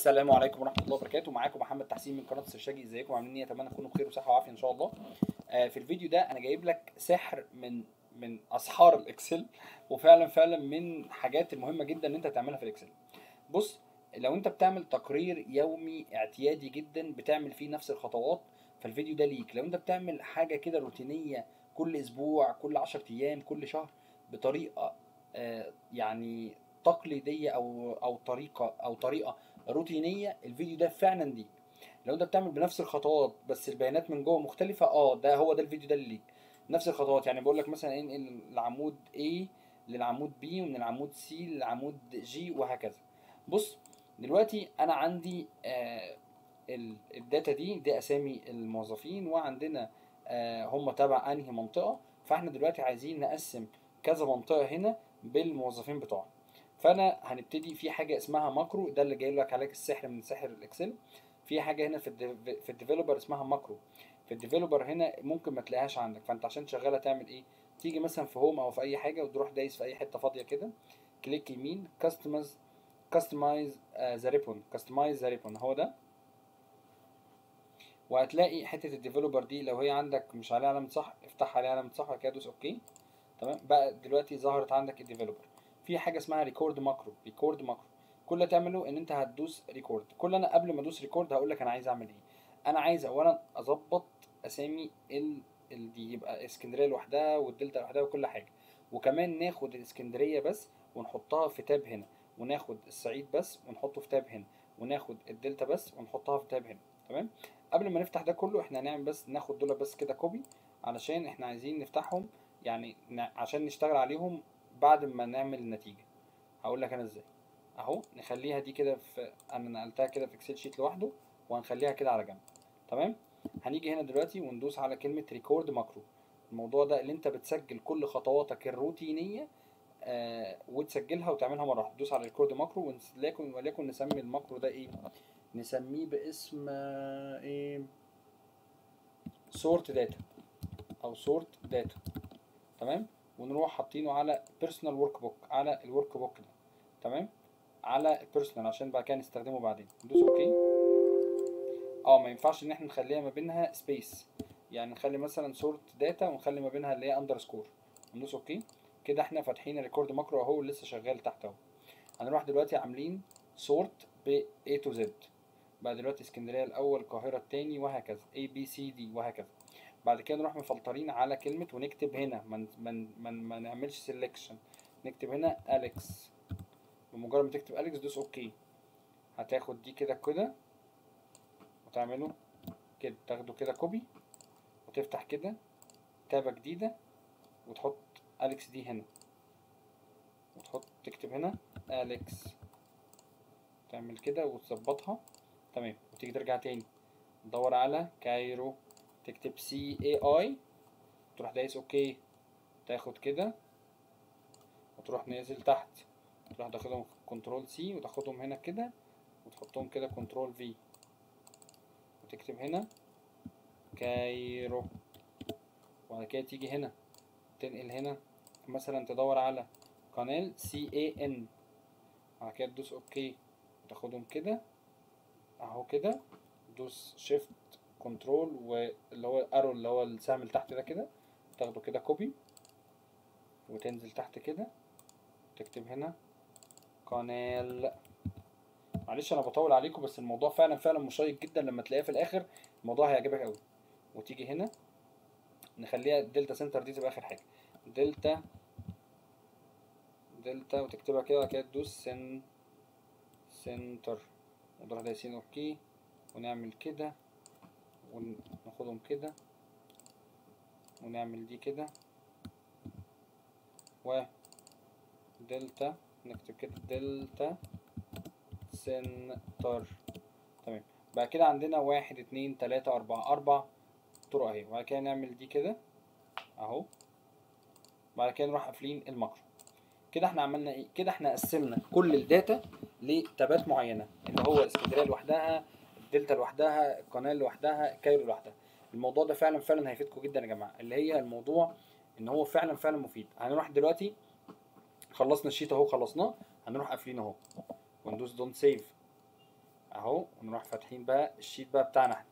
السلام عليكم ورحمه الله وبركاته معاكم محمد تحسين من قناه السرشاجي ازيكم عاملين ايه اتمنى تكونوا بخير وصحه وعافيه ان شاء الله آه في الفيديو ده انا جايب لك سحر من من اسحار الاكسل وفعلا فعلا من حاجات المهمه جدا ان انت تعملها في الاكسل بص لو انت بتعمل تقرير يومي اعتيادي جدا بتعمل فيه نفس الخطوات فالفيديو ده ليك لو انت بتعمل حاجه كده روتينيه كل اسبوع كل 10 ايام كل شهر بطريقه آه يعني تقليديه او او طريقه او طريقه روتينيه الفيديو ده فعلا ليك لو انت بتعمل بنفس الخطوات بس البيانات من جوه مختلفه اه ده هو ده الفيديو ده اللي ليك نفس الخطوات يعني بقول لك مثلا انقل العمود A للعمود B ومن العمود C للعمود G وهكذا بص دلوقتي انا عندي آه ال- الداتا دي دي اسامي الموظفين وعندنا آه هم تبع انهي منطقه فاحنا دلوقتي عايزين نقسم كذا منطقه هنا بالموظفين بتوعهم فانا هنبتدي في حاجه اسمها ماكرو ده اللي جاي لك عليك السحر من سحر الاكسل في حاجه هنا في الديف- في الديفلوبر اسمها ماكرو في الديفلوبر هنا ممكن ما تلاقيهاش عندك فانت عشان شغاله تعمل ايه تيجي مثلا في هوم او في اي حاجه وتروح دايس في اي حته فاضيه كده كليك يمين كاستمايز كاستمايز ذا ريبون كاستمايز ذا ريبون هو ده وهتلاقي حته الديفلوبر دي لو هي عندك مش عليها علامه صح افتحها عليها علامه صح وبعد كده دوس اوكي تمام بقى دلوقتي ظهرت عندك الديفلوبر في حاجه اسمها ريكورد ماكرو ريكورد ماكرو كل اللي تعمله ان انت هتدوس ريكورد كل انا قبل ما ادوس ريكورد هقول لك انا عايز اعمل ايه انا عايز اولا اظبط اسامي ال ال دي يبقى اسكندريه لوحدها والدلتا لوحدها وكل حاجه وكمان ناخد الاسكندريه بس ونحطها في تاب هنا وناخد الصعيد بس ونحطه في تاب هنا وناخد الدلتا بس ونحطها في تاب هنا تمام قبل ما نفتح ده كله احنا هنعمل بس ناخد دول بس كده كوبي علشان احنا عايزين نفتحهم يعني ن- عشان نشتغل عليهم بعد ما نعمل النتيجه هقول لك انا ازاي اهو نخليها دي كده في انا نقلتها كده في اكسل شيت لوحده وهنخليها كده على جنب تمام هنيجي هنا دلوقتي وندوس على كلمه ريكورد ماكرو الموضوع ده اللي انت بتسجل كل خطواتك الروتينيه آه وتسجلها وتعملها مره واحده دوس على ريكورد ماكرو وليكن وليكن نسمي الماكرو ده ايه نسميه باسم آه، ايه سورت داتا او سورت داتا تمام ونروح حاطينه على بيرسونال ورك بوك على الورك بوك ده تمام على البيرسونال عشان بعد كده نستخدمه بعدين ندوس اوكي اه ما ينفعش ان احنا نخليها ما بينها سبيس يعني نخلي مثلا سورت داتا ونخلي ما بينها اللي هي اندرسكور ندوس اوكي كده احنا فاتحين الريكورد ماكرو اهو لسه شغال تحت اهو هنروح دلوقتي عاملين سورت ب A to Z بقى دلوقتي اسكندريه الاول القاهره التاني وهكذا A B C D وهكذا بعد كده نروح مفلترين على كلمه ونكتب هنا ما من من ما نعملش سيلكشن نكتب هنا اليكس بمجرد ما تكتب اليكس دوس اوكي هتاخد دي كده كده وتعمله كده تاخده كده كوبي وتفتح كده تابة جديدة وتحط أليكس دي هنا وتحط تكتب هنا أليكس تعمل كده وتظبطها تمام وتيجي ترجع تاني تدور على كايرو تكتب سي اي اي تروح دايس اوكي تاخد كده وتروح نازل تحت تروح تاخدهم كنترول سي وتاخدهم هنا كده وتحطهم كده كنترول في وتكتب هنا كايرو وبعد كده تيجي هنا تنقل هنا مثلا تدور على قناة سي اي ان بعد كده تدوس اوكي وتاخدهم كده اهو كده دوس شيفت كنترول واللي هو الارو اللي هو السهم اللي تحت ده كده تاخده كده كوبي وتنزل تحت كده تكتب هنا قنال معلش انا بطول عليكم بس الموضوع فعلا فعلا مشيق جدا لما تلاقيه في الاخر الموضوع هيعجبك قوي وتيجي هنا نخليها دلتا سنتر دي تبقى اخر حاجه دلتا دلتا وتكتبها كده وبعد كده تدوس سن سنتر ونروح دايسين اوكي ونعمل كده وناخدهم كده ونعمل دي كده و دلتا نكتب كده دلتا سنتر تمام بعد كده عندنا واحد اتنين تلاتة أربعة أربع طرق أهي وبعد كده نعمل دي كده أهو بعد كده نروح قافلين الماكرو كده احنا عملنا ايه كده احنا قسمنا كل الداتا لتابات معينه اللي هو اسكندريه لوحدها الدلتا لوحدها القناه لوحدها كايرو لوحدها الموضوع ده فعلا فعلا هيفيدكم جدا يا جماعه اللي هي الموضوع ان هو فعلا فعلا مفيد هنروح دلوقتي خلصنا الشيت اهو خلصناه هنروح قافلين اهو وندوس دونت سيف اهو اهو ونروح فاتحين بقى الشيت بقى بتاعنا احنا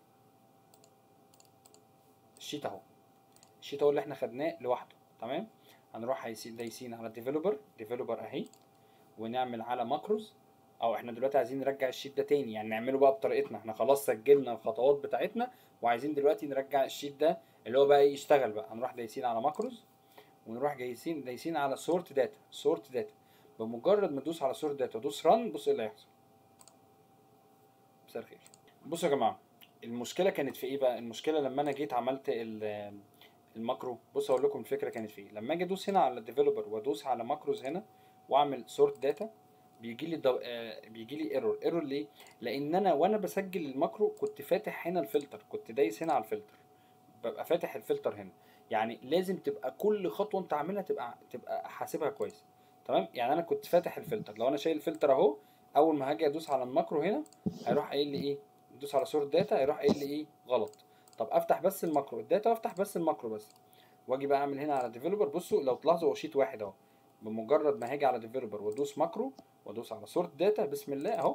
الشيت اهو الشيت اهو اللي احنا خدناه لوحده تمام هنروح هيسي- دايسين على ديفلوبر ديفلوبر اهي ونعمل على ماكروز او احنا دلوقتي عايزين نرجع الشيت ده تاني يعني نعمله بقى بطريقتنا احنا خلاص سجلنا الخطوات بتاعتنا وعايزين دلوقتي نرجع الشيت ده اللي هو بقى ايه يشتغل بقى هنروح دايسين على ماكروز ونروح جايسين دايسين على سورت داتا سورت داتا بمجرد ما تدوس على سورت داتا ودوس ران بص ايه اللي هيحصل مساء الخير بصوا يا جماعه المشكله كانت في ايه بقى المشكله لما انا جيت عملت ال- الماكرو بص اقول لكم الفكره كانت في ايه لما اجي ادوس هنا على الديفلوبر وادوس على ماكروز هنا واعمل سورت داتا بيجي لي دو... آه بيجي لي ايرور ايرور ليه لان انا وانا بسجل الماكرو كنت فاتح هنا الفلتر كنت دايس هنا على الفلتر ببقى فاتح الفلتر هنا يعني لازم تبقى كل خطوه انت عاملها تبقى تبقى حاسبها كويس تمام يعني انا كنت فاتح الفلتر لو انا شايل الفلتر اهو اول ما هاجي ادوس على الماكرو هنا هيروح قايل لي ايه ادوس على سورت داتا هيروح قايل لي ايه غلط طب افتح بس الماكرو الداتا وافتح بس الماكرو بس واجي بقى اعمل هنا على ديفلوبر بصوا لو تلاحظوا هو شيت واحد اهو بمجرد ما هاجي على ديفلوبر وادوس ماكرو وادوس على سورت داتا بسم الله اهو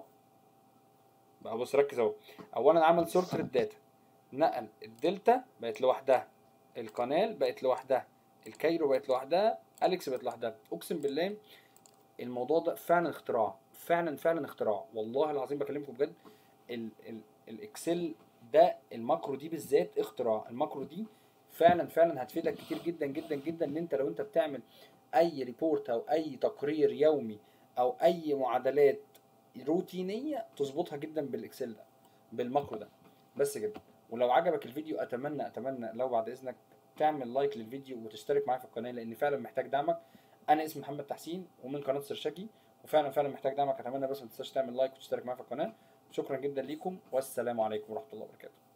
بقى بص ركز اهو اولا عمل سورت للداتا نقل الدلتا بقت لوحدها القنال بقت لوحدها الكايرو بقت لوحدها اليكس بقت لوحدها اقسم بالله الموضوع ده فعلا اختراع فعلا فعلا اختراع والله العظيم بكلمكم بجد ال ال الاكسل ده الماكرو دي بالذات اختراع الماكرو دي فعلا فعلا هتفيدك كتير جدا جدا جدا ان انت لو انت بتعمل اي ريبورت او اي تقرير يومي او اي معادلات روتينيه تظبطها جدا بالاكسل ده بالماكرو ده بس كده ولو عجبك الفيديو اتمنى اتمنى لو بعد اذنك تعمل لايك للفيديو وتشترك معايا في القناه لان فعلا محتاج دعمك انا اسمي محمد تحسين ومن قناه سرشاكي وفعلا فعلا محتاج دعمك اتمنى بس ما تنساش تعمل لايك وتشترك معايا في القناه شكرا جدا ليكم والسلام عليكم ورحمه الله وبركاته